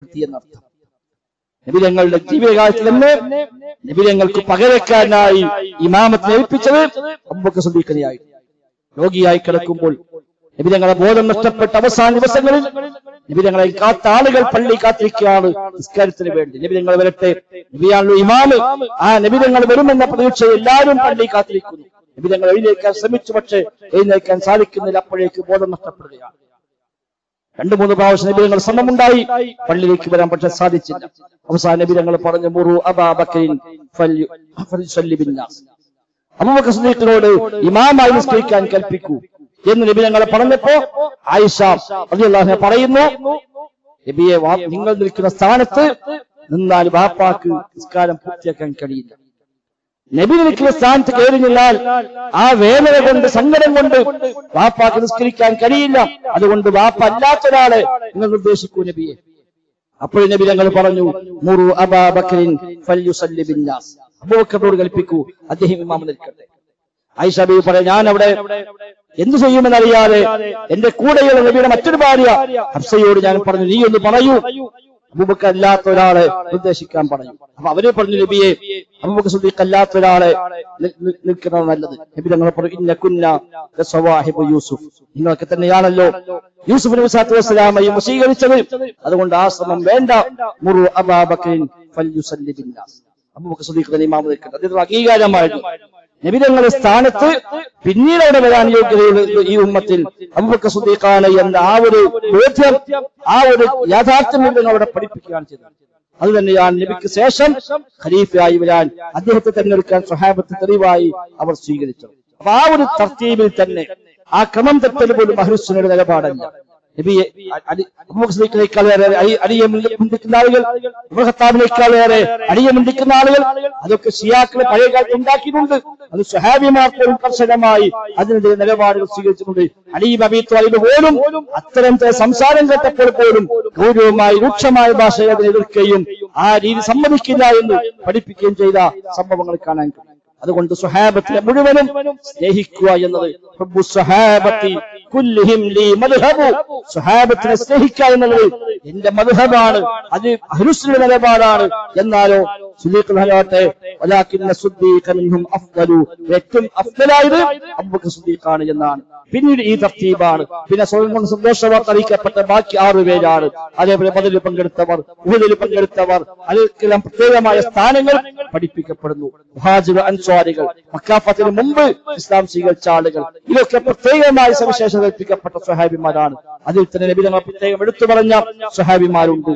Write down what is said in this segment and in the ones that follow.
രേഖപ്പെടുത്തി എന്നർത്ഥം നബിതങ്ങളുടെ ജീവിതകാലത്ത് തന്നെ നബിതങ്ങൾക്ക് പകരക്കാരനായി ഇമാമത്തിനെ ഏൽപ്പിച്ചത് അബൂബക്കർ സദീഖനെയായി രോഗിയായി കിടക്കുമ്പോൾ നബിതങ്ങളെ ബോധം നഷ്ടപ്പെട്ട അവസാന ദിവസങ്ങളിൽ നബിതങ്ങളെ കാത്ത ആളുകൾ പള്ളി കാത്തിരിക്കുകയാണ് നിസ്കാരത്തിന് വേണ്ടി നബിതങ്ങൾ വരട്ടെ നബിയാണല്ലോ ഇമാമ് ആ നബിതങ്ങൾ വരുമെന്ന പ്രതീക്ഷ എല്ലാവരും പള്ളി കാത്തിരിക്കുന്നു നബിതങ്ങൾ എഴുന്നേൽക്കാൻ ശ്രമിച്ചു പക്ഷേ എഴുന്നേൽക്കാൻ സാധിക്കുന്നില്ല അപ്പോഴേക്ക് ബോധം നഷ്ടപ്പെടുകയാണ് രണ്ടു മൂന്ന് പ്രാവശ്യം നബിതങ്ങൾ ശ്രമമുണ്ടായി പള്ളിയിലേക്ക് വരാൻ പക്ഷെ സാധിച്ചില്ല അവസാന നബിതങ്ങൾ പറഞ്ഞു മുറു അബാബക്കറിൻ അബൂബക്കർ സിദ്ദീഖിനോട് ഇമാമായി നിസ്കരിക്കാൻ കൽപ്പിക്കൂ എന്ന് നബി ഞങ്ങളെ പറഞ്ഞപ്പോ ആയിഷ റളിയല്ലാഹു അൻഹ പറയുന്നു നബിയെ വാ- നിങ്ങൾ നിൽക്കുന്ന സ്ഥാനത്ത് നിന്നാൽ ബാപ്പാക്ക് നിസ്കാരം പൂർത്തിയാക്കാൻ കഴിയില്ല നബി നിൽക്കുന്ന സ്ഥാനത്ത് കയറി നിന്നാൽ ആ വേദന കൊണ്ട് സങ്കടം കൊണ്ട് ബാപ്പാക്ക് നിസ്കരിക്കാൻ കഴിയില്ല അതുകൊണ്ട് ബാപ്പ അല്ലാത്ത ഒരാളെ നിങ്ങൾ നിർദ്ദേശിക്കൂ നബിയെ അപ്പോൾ നബി ഞങ്ങൾ പറഞ്ഞു മുറു അബാബക്കറിൻ ഫല്യുസല്ലി ബിന്നാസ് അബൂബക്കറിനോട് കൽപ്പിക്കൂ അദ്ദേഹം ഇമാമ നിൽക്കട്ടെ ആയിഷ ബി പറയാം ഞാൻ അവിടെ എന്തു ചെയ്യുമെന്നറിയാതെ എന്റെ കൂടെയുള്ള നബിയുടെ മറ്റൊരു ഭാര്യ ഹർഷയോട് ഞാൻ പറഞ്ഞു നീ ഒന്ന് പറയൂ അബൂബക്കർ അല്ലാത്ത ഒരാളെ നിർദ്ദേശിക്കാൻ പറഞ്ഞു അപ്പൊ അവരെ പറഞ്ഞു നബിയെ അബൂബക്കർ സുദ്ദീഖ് അല്ലാത്ത ഒരാളെ നി- നി- നിൽക്കുന്നത് നല്ലത് നബി തങ്ങൾ പറഞ്ഞു ഇന്ന കുന്ന ലസവാഹിബു യൂസുഫ് നിങ്ങളൊക്കെ തന്നെയാണല്ലോ യൂസുഫ് നബി സാത്തു വസ്സലാമയും വശീകരിച്ചത് അതുകൊണ്ട് ആ ശ്രമം വേണ്ട മുറു അബാബക്കറിൻ ഫല്യുസല്ലി ബിന്നാസ് അബൂബക്കർ സുദ്ദീഖ് തന്നെ ഇമാമ നിൽക്കട്ടെ അദ്ദേഹം അംഗീകാരമായിരുന്നു നബിതങ്ങളുടെ സ്ഥാനത്ത് പിന്നീട് അവിടെ വരാൻ യോഗ്യതയുള്ള ഈ ഉമ്മത്തിൽ അബൂബക്കർ സുദ്ദീഖാണ് എന്ന ആ ഒരു ബോധ്യം ആ ഒരു യാഥാർത്ഥ്യം നബിതങ്ങൾ അവിടെ പഠിപ്പിക്കുകയാണ് ചെയ്തത് അത് തന്നെയാണ് നബിക്ക് ശേഷം ഖലീഫയായി വരാൻ അദ്ദേഹത്തെ തെരഞ്ഞെടുക്കാൻ സ്വഹാബത്ത് തെളിവായി അവർ സ്വീകരിച്ചത് അപ്പൊ ആ ഒരു തർത്തീബിൽ തന്നെ ആ ക്രമം തെറ്റൽ പോലും അഹ്ലുസുന്നയുടെ നിലപാടല്ല നബിയെ അബൂബക്കറിനേക്കാളേറെ അടിയെ മുന്തിക്കുന്ന ആളുകൾ ഉമർ ഖത്താബിനേക്കാളേറെ അടിയെ മുന്തിക്കുന്ന ആളുകൾ അതൊക്കെ ഷിയാക്കളെ പഴയ കാലത്ത് ഉണ്ടാക്കിയിട്ടുണ്ട് അത് സ്വഹാബിമാർ പോലും കർശനമായി അതിനെതിരെ നിലപാടുകൾ സ്വീകരിച്ചിട്ടുണ്ട് അലീബ് അബി ത്വാലിബ് പോലും അത്തരത്തെ സംസാരം കേട്ടപ്പോൾ പോലും ഗൗരവമായി രൂക്ഷമായ ഭാഷയെ അതിനെ എതിർക്കുകയും ആ രീതി സമ്മതിക്കില്ല എന്ന് പഠിപ്പിക്കുകയും ചെയ്ത സംഭവങ്ങൾ കാണാൻ കഴിയും അതുകൊണ്ട് സ്വഹാബത്തിനെ മുഴുവനും സ്നേഹിക്കുക എന്നത് ഹുബ്ബു സ്വഹാബത്തി കുല്ലിഹിം ലീ മദ്ഹബു സ്വഹാബത്തിനെ സ്നേഹിക്കുക എന്നുള്ളത് എന്റെ മദ്ഹബാണ് അത് അഹ്ലുസ്ലിന്റെ നിലപാടാണ് എന്നാലോ സുദീഖാട്ടെ വലാക്കിന്ന സുദ്ദീഖ മിൻഹും അഫ്ദലു ഏറ്റവും അഫ്ദലായത് അബൂബക്കർ സുദ്ദീഖാണ് എന്നാണ് പിന്നീട് ഈ തർത്തീബാണ് പിന്നെ സ്വയം കൊണ്ട് സന്തോഷവാർത്ത അറിയിക്കപ്പെട്ട ബാക്കി ആറു പേരാണ് അതേപോലെ ബദലിൽ പങ്കെടുത്തവർ ഉഹദിൽ പങ്കെടുത്തവർ അതിൽക്കെല്ലാം പ്രത്യേകമായ സ്ഥാനങ്ങൾ പഠിപ്പിക്കപ്പെടുന്നു മുഹാജിർ അൻസ്വാരികൾ മക്കാഫത്തിന് മുമ്പ് ഇസ്ലാം സ്വീകരിച്ച ആളുകൾ ഇതൊക്കെ പ്രത്യേകമായി സവിശേഷത കൽപ്പിക്കപ്പെട്ട സ്വഹാബിമാരാണ് അതിൽ തന്നെ നബിതങ്ങൾ പ്രത്യേകം എടുത്തു പറഞ്ഞ സ്വഹാബിമാരുണ്ട്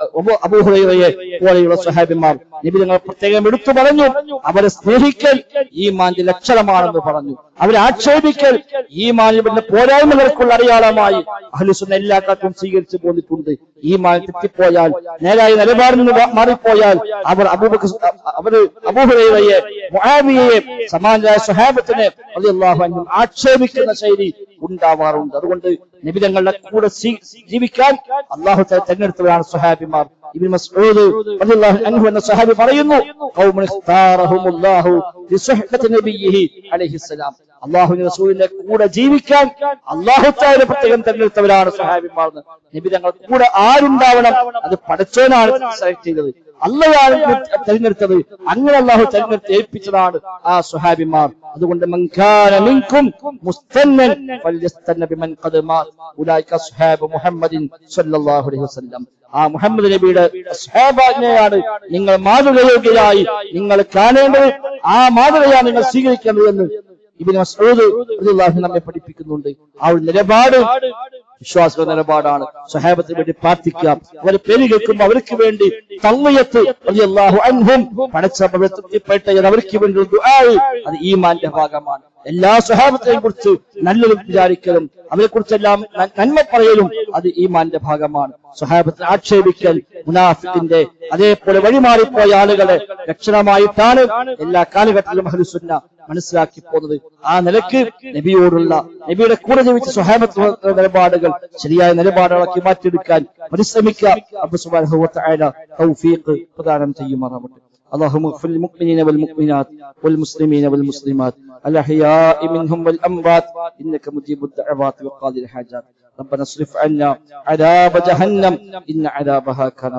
അബൂഹുറയെ പോലെയുള്ള സ്വഹാബിമാർ നബിതങ്ങൾ പ്രത്യേകം എടുത്തു പറഞ്ഞു അവരെ സ്നേഹിക്കൽ ഈ മാന്റെ ലക്ഷണമാണെന്ന് പറഞ്ഞു അവരെ ആക്ഷേപിക്കൽ ഈ മാനിന്റെ പോരായ്മകൾക്കുള്ള അടയാളമായി അഹ്ലുസുന്ന എല്ലാ കാലത്തും സ്വീകരിച്ചു പോന്നിട്ടുണ്ട് ഈ മാൻ തെറ്റിപ്പോയാൽ നേരായ നിലപാടിൽ നിന്ന് മാ- മാറിപ്പോയാൽ അവർ അബൂബക്കർ അവർ അബൂഹുറയെ മുആവിയയെ സമാനരായ സ്വഹാബത്തിനെ റളിയല്ലാഹു അൻഹും ആക്ഷേപിക്കുന്ന ശൈലി ഉണ്ടാവാറുണ്ട് അതുകൊണ്ട് നിബിതങ്ങളുടെ കൂടെ സ്വീ- ജീവിക്കാൻ അള്ളാഹു തആല തെരഞ്ഞെടുത്തവരാണ് സ്വഹാബിമാർ ഇബ്നു മസ്ഊദ് റളിയല്ലാഹു അൻഹു എന്ന സ്വഹാബി പറയുന്നു ഖൗമുൻ ഇഖ്താറഹുമുല്ലാഹു ലിസുഹ്ബത്തി നബിയിഹി അലൈഹിസ്സലാം അള്ളാഹുവിന്റെ റസൂലിന്റെ കൂടെ ജീവിക്കാൻ അള്ളാഹു താല പ്രത്യേകം തെരഞ്ഞെടുത്തവരാണ് സ്വഹാബിമാർ നബി തങ്ങൾ കൂടെ ആരുണ്ടാവണം അത് പഠിച്ചവനാണ് സെലക്ട് ചെയ്തത് അള്ളയാണ് തെരഞ്ഞെടുത്തത് അങ്ങനെ അള്ളാഹു തെരഞ്ഞെടുത്ത് ഏൽപ്പിച്ചതാണ് ആ സുഹാബിമാർ അതുകൊണ്ട് മൻകാന മിൻകും മുസ്തന്നൻ ഫല്യസ്തന്ന ബിമൻ ഖദ് മാത് ഉലൈക അസ്ഹാബു മുഹമ്മദിൻ സ്വല്ലല്ലാഹു അലൈഹി വസല്ലം ആ മുഹമ്മദ് നബിയുടെ അസ്ഹാബിനെയാണ് നിങ്ങൾ മാതൃകയോഗ്യരായി നിങ്ങൾ കാണേണ്ടത് ആ മാതൃകയാണ് നിങ്ങൾ സ്വീകരിക്കേണ്ടത് എന്ന് ഇബിന് മസ്ഊദ് റളിയല്ലാഹു അൻഹു നമ്മെ പഠിപ്പിക്കുന്നുണ്ട് ആ ഒരു നിലപാട് വിശ്വാസ നിലപാടാണ് സഹാബത്തിന് വേണ്ടി പ്രാർത്ഥിക്കുക അവർ പേര് കേൾക്കുമ്പോൾ അവർക്ക് വേണ്ടി തള്ളയത്ത് റളിയല്ലാഹു അൻഹും പടച്ചവരെ തൃപ്തിപ്പെട്ട അവർക്ക് വേണ്ടി ദുആ അത് ഈമാന്റെ ഭാഗമാണ് എല്ലാ സഹാബത്തെയും കുറിച്ച് നല്ലത് വിചാരിക്കലും അവരെ കുറിച്ചെല്ലാം നന്മ പറയലും അത് ഈമാന്റെ ഭാഗമാണ് സഹാബത്തിനെ ആക്ഷേപിക്കൽ മുനാഫിക്കിന്റെ അതേപോലെ വഴിമാറിപ്പോയ ആളുകളെ ലക്ഷണമായിട്ടാണ് എല്ലാ കാലഘട്ടത്തിലും അഹ്ലുസുന്ന മനസ്സിലാക്കി പോകുന്നത് ആ നിലക്ക് നബിയോടുള്ള നബിയുടെ കൂടെ ജീവിച്ച സ്വഹാബത്ത് നിലപാടുകൾ ശരിയായ നിലപാടുകളാക്കി മാറ്റിയെടുക്കാൻ പരിശ്രമിക്കുക അബ്ബു സുബ്ഹാനഹു വ തആല തൗഫീഖ് പ്രദാനം ചെയ്യുമാറാവട്ടെ اللهم اغفر للمؤمنين والمؤمنات والمسلمين والمسلمات الأحياء منهم والأموات إنك مجيب الدعوات وقاضي الحاجات ربنا اصرف عنا عذاب جهنم إن عذابها كان